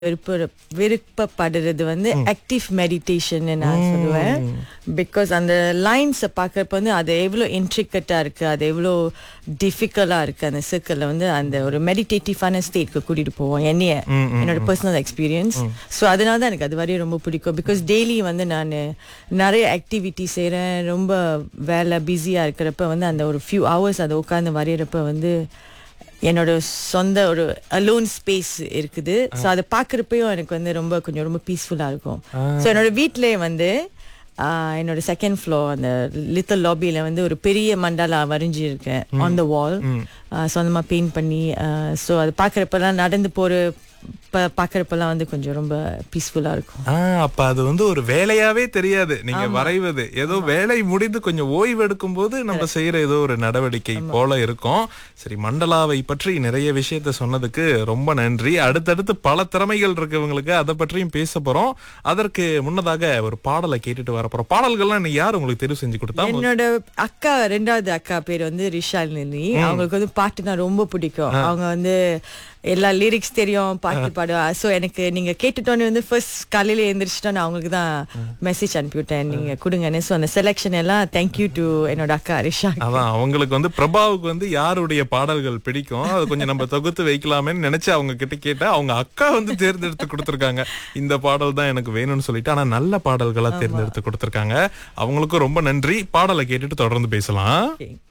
விருப்ப விருப்பப்படுறது வந்து active meditation நான் சொல்லுவேன் பிகாஸ் அந்த லைன்ஸை பார்க்கறப்ப வந்து அது எவ்வளோ இன்ட்ரிகட்டாக இருக்குது அது எவ்வளோ டிஃபிகல்ட்டாக இருக்குது அந்த சர்க்கிளில் வந்து அந்த ஒரு மெடிடேட்டிவான ஸ்டேட்க்கு கூட்டிகிட்டு போவோம் என்னைய என்னோட பர்சனல் எக்ஸ்பீரியன்ஸ் ஸோ அதனால தான் எனக்கு அது வரையும் ரொம்ப பிடிக்கும் பிகாஸ் டெய்லி வந்து நான் நிறைய ஆக்டிவிட்டி செய்கிறேன் ரொம்ப வேலை பிஸியாக இருக்கிறப்ப வந்து அந்த ஒரு ஃபியூ ஹவர்ஸ் அதை உட்காந்து வரைகிறப்ப வந்து என்னோட சொந்த ஒரு அலோன் ஸ்பேஸ் இருக்குது ஸோ அதை பார்க்குறப்பையும் எனக்கு வந்து ரொம்ப கொஞ்சம் ரொம்ப பீஸ்ஃபுல்லாக இருக்கும் ஸோ என்னோட வீட்டிலே வந்து ஆஹ், என்னோட செகண்ட் ஃப்ளோர் அந்த லித்தல் லாபியில் வந்து ஒரு பெரிய மண்டாலா வரைஞ்சிருக்கேன் ஆன் த வால் சொந்தமாக பெயிண்ட் பண்ணி ஸோ அது பார்க்குறப்பெல்லாம் நடந்து போகிற ப பார்க்குறப்பெல்லாம் வந்து கொஞ்சம் ரொம்ப பீஸ்ஃபுல்லாக இருக்கும் ஆ, அப்ப அது வந்து ஒரு வேலையாவே தெரியாது நீங்க வரைவது ஏதோ வேலை முடிந்து கொஞ்சம் ஓய்வு எடுக்கும் போது நம்ம செய்யற ஏதோ ஒரு நடவடிக்கை போல இருக்கும் சரி மண்டலாவை பற்றி நிறைய விஷயத்த சொன்னதுக்கு ரொம்ப நன்றி அடுத்தடுத்து பல திறமைகள் இருக்கவங்களுக்கு அதை பற்றியும் பேச போறோம் அதற்கு முன்னதாக ஒரு பாடலை கேட்டுட்டு வர போறோம் பாடல்கள்லாம் இன்னைக்கு யார் உங்களுக்கு தெரிவு செஞ்சு கொடுத்தா என்னோட அக்கா ரெண்டாவது அக்கா பேர் வந்து ரிஷாலினி அவங்களுக்கு வந்து பாட்டுனா ரொம்ப பிடிக்கும் அவங்க வந்து எல்லா லிரிக்ஸ் தெரியும் பாட்டு பாடுவா ஸோ எனக்கு நீங்க கேட்டுட்டோன்னே வந்து ஃபர்ஸ்ட் காலையில எழுந்திரிச்சிட்டோன்னு அவங்களுக்கு தான் மெசேஜ் அனுப்பிவிட்டேன் நீங்க கொடுங்கன்னு ஸோ அந்த செலெக்ஷன் எல்லாம் தேங்க்யூ டு என்னோட அக்கா ரிஷா அதான் அவங்களுக்கு வந்து பிரபாவுக்கு வந்து யாருடைய பாடல்கள் பிடிக்கும் அது கொஞ்சம் நம்ம தொகுத்து வைக்கலாமேன்னு நினைச்சு அவங்க கிட்ட கேட்டா அவங்க அக்கா வந்து தேர்ந்தெடுத்து கொடுத்திருக்காங்க இந்த பாடல் தான் எனக்கு வேணும்னு சொல்லிட்டு ஆனா நல்ல பாடல்களா தேர்ந்தெடுத்து கொடுத்திருக்காங்க அவங்களுக்கும் ரொம்ப நன்றி பாடலை கேட்டுட்டு தொடர்ந்து பேசலாம் Okay.